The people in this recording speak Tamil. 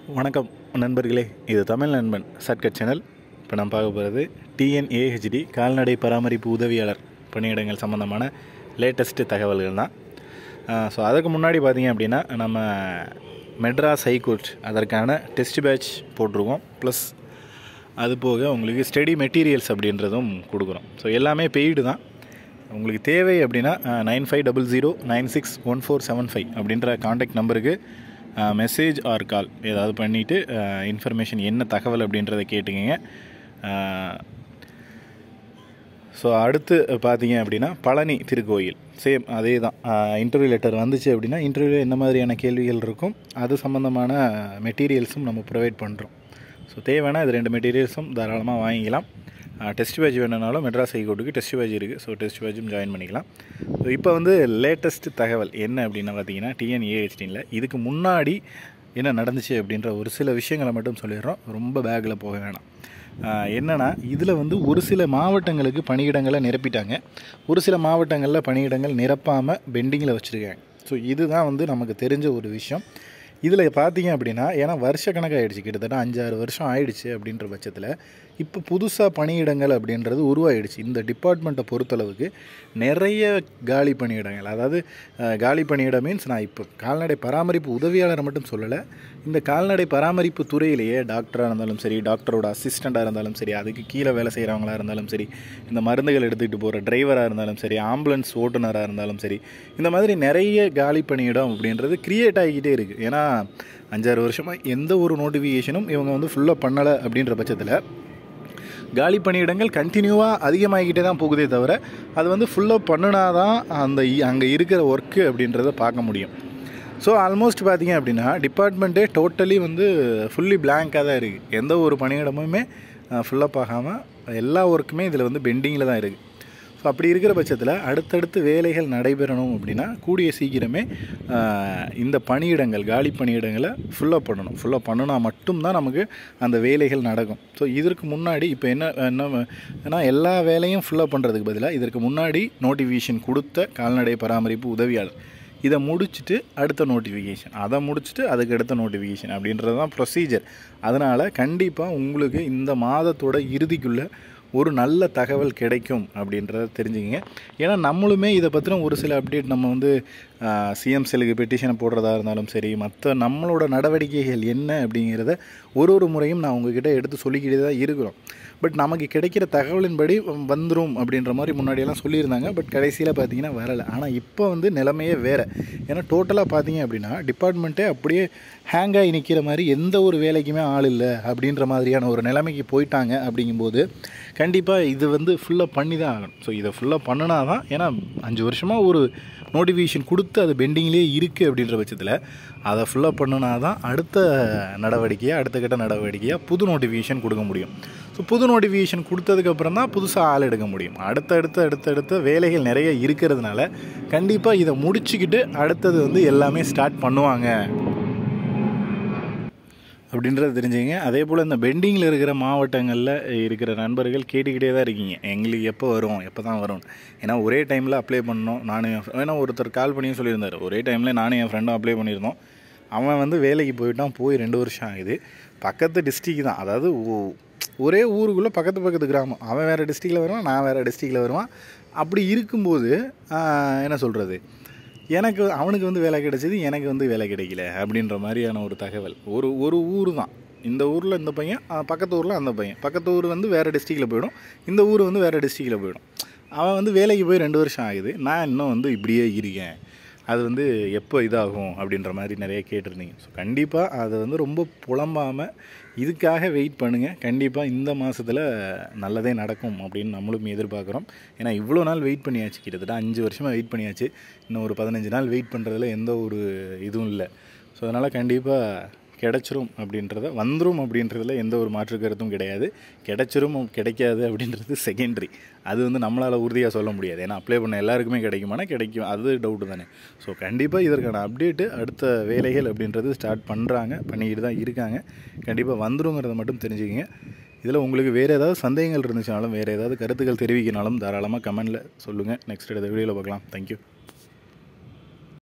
வணக்கம் நண்பர்களே இது தமிழ் நண்பன் ஷார்ட்கட் சேனல் இப்போ நம்ம பார்க்க போகிறது டிஎன்ஏஹெச்டி கால்நடை பராமரிப்பு உதவியாளர் பணியிடங்கள் சம்மந்தமான லேட்டஸ்ட்டு தகவல்கள் தான் ஸோ அதுக்கு முன்னாடி பார்த்தீங்க அப்படின்னா நம்ம மெட்ராஸ் ஹைகோர்ட் அதற்கான டெஸ்ட் பேட்ச் போட்டிருக்கோம் ப்ளஸ் அது போக உங்களுக்கு ஸ்டடி மெட்டீரியல்ஸ் அப்படின்றதும் கொடுக்குறோம் ஸோ எல்லாமே பெய்டு தான் உங்களுக்கு தேவை அப்படின்னா nine five double zero nine six one four seven five அப்படின்ற காண்டாக்ட் நம்பருக்கு மெசேஜ் ஆர் கால் ஏதாவது பண்ணிவிட்டு இன்ஃபர்மேஷன் என்ன தகவல் அப்படின்றத கேட்டுக்கங்க ஸோ அடுத்து பார்த்தீங்க அப்படின்னா பழனி திருக்கோயில் சேம் அதே தான் இன்டர்வியூ லெட்டர் வந்துச்சு அப்படின்னா இன்டர்வியூவில் என்ன மாதிரியான கேள்விகள் இருக்கும் அது சம்மந்தமான மெட்டீரியல்ஸும் நம்ம ப்ரொவைட் பண்ணுறோம் ஸோ தேவைன்னா இது ரெண்டு மெட்டீரியல்ஸும் தாராளமாக வாங்கிக்கலாம் டெஸ்ட் பேட்ச் வேணுனாலும் மெட்ராஸ் ஹைகோர்ட்டுக்கு டெஸ்ட் பேட்ச் இருக்குது ஸோ டெஸ்ட் பேட்சும் ஜாயின் பண்ணிக்கலாம் ஸோ இப்போ வந்து லேட்டஸ்ட் தகவல் என்ன அப்படின்னா பார்த்தீங்கன்னா டிஎன்ஏஹெச்டியில் இதுக்கு முன்னாடி என்ன நடந்துச்சு அப்படின்ற ஒரு சில விஷயங்களை மட்டும் சொல்லிடுறோம் ரொம்ப பேக்கில் போக வேணாம் என்னென்னா இதில் வந்து ஒரு சில மாவட்டங்களுக்கு பணியிடங்களை நிரப்பிட்டாங்க ஒரு சில மாவட்டங்களில் பணியிடங்கள் நிரப்பாமல் பெண்டிங்கில் வச்சுருக்காங்க ஸோ இதுதான் வந்து நமக்கு தெரிஞ்ச ஒரு விஷயம் இதில் பார்த்தீங்க அப்படின்னா ஏன்னா வருஷ கணக்காகிடுச்சு கிட்டத்தட்ட அஞ்சாறு வருஷம் ஆயிடுச்சு அப்படின்ற பட்சத்தில் இப்போ புதுசாக பணியிடங்கள் அப்படின்றது உருவாயிடுச்சு இந்த டிபார்ட்மெண்ட்டை பொறுத்தளவுக்கு நிறைய காலி பணியிடங்கள் அதாவது காலி பணியிடம் மீன்ஸ் நான் இப்போ கால்நடை பராமரிப்பு உதவியாளரை மட்டும் சொல்லலை இந்த கால்நடை பராமரிப்பு துறையிலேயே டாக்டராக இருந்தாலும் சரி டாக்டரோட அசிஸ்டண்ட்டாக இருந்தாலும் சரி அதுக்கு கீழே வேலை செய்கிறவங்களா இருந்தாலும் சரி இந்த மருந்துகள் எடுத்துக்கிட்டு போகிற டிரைவராக இருந்தாலும் சரி ஆம்புலன்ஸ் ஓட்டுநராக இருந்தாலும் சரி இந்த மாதிரி நிறைய காலி பணியிடம் அப்படின்றது க்ரியேட் ஆகிக்கிட்டே இருக்குது ஏன்னா அஞ்சாறு வருஷமாக எந்த ஒரு நோட்டிஃபிகேஷனும் இவங்க வந்து ஃபுல்லாக பண்ணலை அப்படின்ற பட்சத்தில் காலி பணியிடங்கள் கண்டினியூவாக அதிகமாகிக்கிட்டே தான் போகுதே தவிர அது வந்து ஃபுல்லாக பண்ணினா தான் அந்த அங்கே இருக்கிற ஒர்க்கு அப்படின்றத பார்க்க முடியும் ஸோ ஆல்மோஸ்ட் பார்த்தீங்க அப்படின்னா டிபார்ட்மெண்ட்டே டோட்டலி வந்து ஃபுல்லி பிளாங்காக தான் இருக்குது எந்த ஒரு பணியிடமுமே ஃபுல்லப் ஆகாமல் எல்லா ஒர்க்குமே இதில் வந்து பெண்டிங்கில் தான் இருக்குது ஸோ அப்படி இருக்கிற பட்சத்தில் அடுத்தடுத்து வேலைகள் நடைபெறணும் அப்படின்னா கூடிய சீக்கிரமே இந்த பணியிடங்கள் காலி பணியிடங்களை ஃபுல்லாக பண்ணணும் ஃபுல்லாக பண்ணினா மட்டும்தான் நமக்கு அந்த வேலைகள் நடக்கும் ஸோ இதற்கு முன்னாடி இப்போ என்ன என்ன ஏன்னா எல்லா வேலையும் ஃபுல்லாக பண்ணுறதுக்கு பதிலாக இதற்கு முன்னாடி நோட்டிஃபிகேஷன் கொடுத்த கால்நடை பராமரிப்பு உதவியாளர் இதை முடிச்சுட்டு அடுத்த நோட்டிஃபிகேஷன் அதை முடிச்சுட்டு அதுக்கு அடுத்த நோட்டிஃபிகேஷன் அப்படின்றது தான் ப்ரொசீஜர் அதனால் கண்டிப்பாக உங்களுக்கு இந்த மாதத்தோட இறுதிக்குள்ளே ஒரு நல்ல தகவல் கிடைக்கும் அப்படின்றத தெரிஞ்சுக்கங்க ஏன்னா நம்மளுமே இதை பற்றின ஒரு சில அப்டேட் நம்ம வந்து சிஎம் செல்லுக்கு பெட்டிஷனை போடுறதா இருந்தாலும் சரி மற்ற நம்மளோட நடவடிக்கைகள் என்ன அப்படிங்கிறத ஒரு ஒரு முறையும் நான் உங்ககிட்ட எடுத்து சொல்லிக்கிட்டே தான் இருக்கிறோம் பட் நமக்கு கிடைக்கிற தகவலின்படி வந்துடும் அப்படின்ற மாதிரி முன்னாடியெல்லாம் சொல்லியிருந்தாங்க பட் கடைசியில் பார்த்தீங்கன்னா வரலை ஆனால் இப்போ வந்து நிலைமையே வேறு ஏன்னா டோட்டலாக பார்த்தீங்க அப்படின்னா டிபார்ட்மெண்ட்டே அப்படியே ஹேங் ஆகி நிற்கிற மாதிரி எந்த ஒரு வேலைக்குமே ஆள் இல்லை அப்படின்ற மாதிரியான ஒரு நிலைமைக்கு போயிட்டாங்க அப்படிங்கும்போது கண்டிப்பாக இது வந்து ஃபுல்லாக பண்ணி தான் ஆகணும் ஸோ இதை ஃபுல்லாக பண்ணினா தான் ஏன்னா அஞ்சு வருஷமாக ஒரு நோட்டிஃபிகேஷன் கொடுத்து அது பெண்டிங்லேயே இருக்குது அப்படின்ற பட்சத்தில் அதை ஃபுல்லாக பண்ணினா தான் அடுத்த நடவடிக்கையாக அடுத்த கட்ட நடவடிக்கையாக புது நோட்டிஃபிகேஷன் கொடுக்க முடியும் ஸோ புது நோட்டிஃபிகேஷன் கொடுத்ததுக்கப்புறம் தான் புதுசாக ஆள் எடுக்க முடியும் அடுத்தடுத்து அடுத்தடுத்த வேலைகள் நிறைய இருக்கிறதுனால கண்டிப்பாக இதை முடிச்சுக்கிட்டு அடுத்தது வந்து எல்லாமே ஸ்டார்ட் பண்ணுவாங்க அப்படின்றத தெரிஞ்சுங்க அதே போல் இந்த பெண்டிங்கில் இருக்கிற மாவட்டங்களில் இருக்கிற நண்பர்கள் கேட்டுக்கிட்டே தான் இருக்கீங்க எங்களுக்கு எப்போ வரும் எப்போ தான் வரும் ஏன்னா ஒரே டைமில் அப்ளை பண்ணோம் நானும் என் ஏன்னா ஒருத்தர் கால் பண்ணியும் சொல்லியிருந்தார் ஒரே டைமில் நானும் என் ஃப்ரெண்டும் அப்ளை பண்ணியிருந்தோம் அவன் வந்து வேலைக்கு போயிட்டான் போய் ரெண்டு வருஷம் ஆகுது பக்கத்து டிஸ்ட்ரிக் தான் அதாவது ஒரே ஊருக்குள்ளே பக்கத்து பக்கத்து கிராமம் அவன் வேறு டிஸ்ட்ரிக்டில் வருவான் நான் வேறு டிஸ்ட்ரிக்டில் வருவான் அப்படி இருக்கும்போது என்ன சொல்கிறது எனக்கு அவனுக்கு வந்து வேலை கிடைச்சது எனக்கு வந்து வேலை கிடைக்கல அப்படின்ற மாதிரியான ஒரு தகவல் ஒரு ஒரு ஊர் தான் இந்த ஊரில் இந்த பையன் பக்கத்து ஊரில் அந்த பையன் பக்கத்து ஊர் வந்து வேறு டிஸ்ட்ரிக்டில் போயிடும் இந்த ஊர் வந்து வேறு டிஸ்ட்ரிக்டில் போயிடும் அவன் வந்து வேலைக்கு போய் ரெண்டு வருஷம் ஆகுது நான் இன்னும் வந்து இப்படியே இருக்கேன் அது வந்து எப்போ இதாகும் அப்படின்ற மாதிரி நிறைய கேட்டிருந்தீங்க ஸோ கண்டிப்பாக அதை வந்து ரொம்ப புலம்பாமல் இதுக்காக வெயிட் பண்ணுங்கள் கண்டிப்பாக இந்த மாதத்தில் நல்லதே நடக்கும் அப்படின்னு நம்மளும் எதிர்பார்க்குறோம் ஏன்னா இவ்வளோ நாள் வெயிட் பண்ணியாச்சு கிட்டத்தட்ட அஞ்சு வருஷமாக வெயிட் பண்ணியாச்சு இன்னும் ஒரு பதினஞ்சு நாள் வெயிட் பண்ணுறதுல எந்த ஒரு இதுவும் இல்லை ஸோ அதனால் கண்டிப்பாக கிடச்சிரும் அப்படின்றத வந்துடும் அப்படின்றதுல எந்த ஒரு மாற்று கருத்தும் கிடையாது கிடச்சிரும் கிடைக்காது அப்படின்றது செகண்டரி அது வந்து நம்மளால் உறுதியாக சொல்ல முடியாது ஏன்னா அப்ளை பண்ண எல்லாருக்குமே கிடைக்குமானா கிடைக்கும் அது டவுட்டு தானே ஸோ கண்டிப்பாக இதற்கான அப்டேட்டு அடுத்த வேலைகள் அப்படின்றது ஸ்டார்ட் பண்ணுறாங்க பண்ணிக்கிட்டு தான் இருக்காங்க கண்டிப்பாக வந்துருங்கிறத மட்டும் தெரிஞ்சுக்கிங்க இதில் உங்களுக்கு வேறு ஏதாவது சந்தேகங்கள் இருந்துச்சுனாலும் வேறு ஏதாவது கருத்துக்கள் தெரிவிக்கினாலும் தாராளமாக கமெண்டில் சொல்லுங்கள் நெக்ஸ்ட் எடுத்த வீடியோவில் பார்க்கலாம் தேங்க்யூ